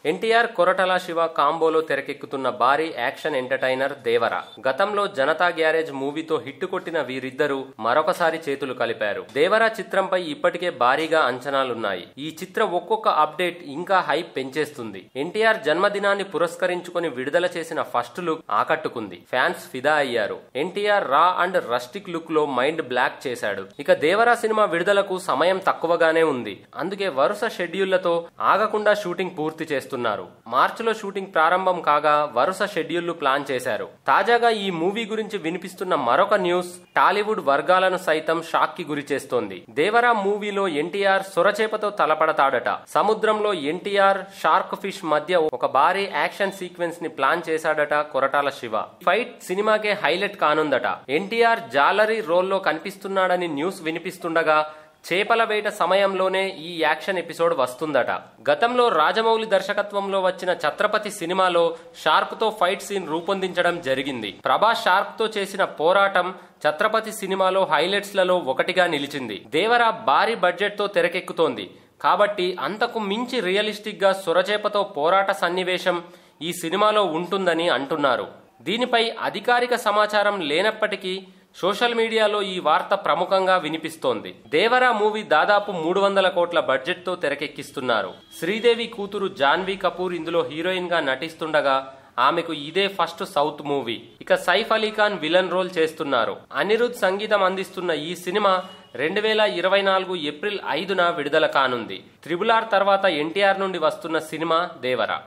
ఎన్టీఆర్ కొరటల శివ కాంబోలో తెరకెక్కుతున్న భారీ action entertainer దేవర గతంలో జనతా గ్యారేజ్ మూవీతో హిట్ కొట్టిన వీరిద్దరూ మరొకసారి చేతులు కలిపారు దేవర చిత్రంపై ఇప్పటికే భారీగా అంచనాలున్నాయి ఈ చిత్ర ఒక్కొక్క అప్డేట్ ఇంకా హైప్ పెంచేస్తుంది ఎన్టీఆర్ జన్మదినాన్ని పురస్కరించుకొని విడుదల చేసిన ఫస్ట్ లుక్ ఆకట్టుకుంది ఫ్యాన్స్ ఫిదా అయ్యారు NTR raw and rustic look లో మైండ్ బ్లాక్ చేశాడు ఇక దేవరా సినిమా విడుదలకు సమయం తక్కువగానే ఉంది అందుకే వరుస షెడ్యూళ్లతో ఆగకుండా షూటింగ్ పూర్తి చేస్తున్నారు మార్చిలో షూటింగ్ ప్రారంభం కాగా వరుస షెడ్యూళ్లు ప్లాన్ చేశారు తాజాగా ఈ మూవీ గురించి వినిపిస్తున్న మరొక న్యూస్ టాలీవుడ్ వర్గాలను సైతం షాక్ కి గురి చేస్తోంది దేవరా మూవీలో ఎన్టీఆర్ సొరచేపతో తలపడతాడట సముద్రంలో ఎన్టీఆర్ షార్క్ ఫిష్ మధ్య ఒక భారీ యాక్షన్ సీక్వెన్స్ ని ప్లాన్ చేశాడట కొరటాల శివ ఫైట్ సినిమాకే హైలైట్ కానుందట ఎన్టీఆర్ జాలరీ రోల్లో కనిపిస్తున్నాడని న్యూస్ వినిపిస్తుండగా చేపల వేట సమయంలోనే ఈ యాక్షన్ ఎపిసోడ్ వస్తుందట గతంలో రాజమౌళి దర్శకత్వంలో వచ్చిన ఛత్రపతి సినిమాలో షార్క్ తో ఫైట్ సీన్ రూపొందించడం జరిగింది ప్రభాస్ షార్క్ తో చేసిన పోరాటం ఛత్రపతి సినిమాలో హైలైట్స్ లలో ఒకటిగా నిలిచింది దేవర భారీ బడ్జెట్ తో తెరకెక్కుతోంది కాబట్టి అంతకు మించి రియలిస్టిక్ గా సొరచేపతో పోరాట సన్నివేశం ఈ సినిమాలో ఉంటుందని అంటున్నారు దీనిపై అధికారిక సమాచారం లేనప్పటికీ సోషల్ మీడియాలో ఈ వార్త ప్రముఖంగా వినిపిస్తోంది దేవరా మూవీ దాదాపు మూడు వందల కోట్ల బడ్జెట్ తో తెరకెక్కిస్తున్నారు శ్రీదేవి కూతురు జాన్వీ కపూర్ ఇందులో హీరోయిన్ గా నటిస్తుండగా ఆమెకు ఇదే ఫస్ట్ సౌత్ మూవీ ఇక సైఫ్ అలీ ఖాన్ విలన్ రోల్ చేస్తున్నారు అనిరుద్ సంగీతం అందిస్తున్న ఈ సినిమా రెండు వేల ఇరవై నాలుగు ఏప్రిల్ ఐదున విడుదల కానుంది త్రిబుల్ ఆర్ తర్వాత ఎన్టీఆర్ నుండి వస్తున్న సినిమా దేవరా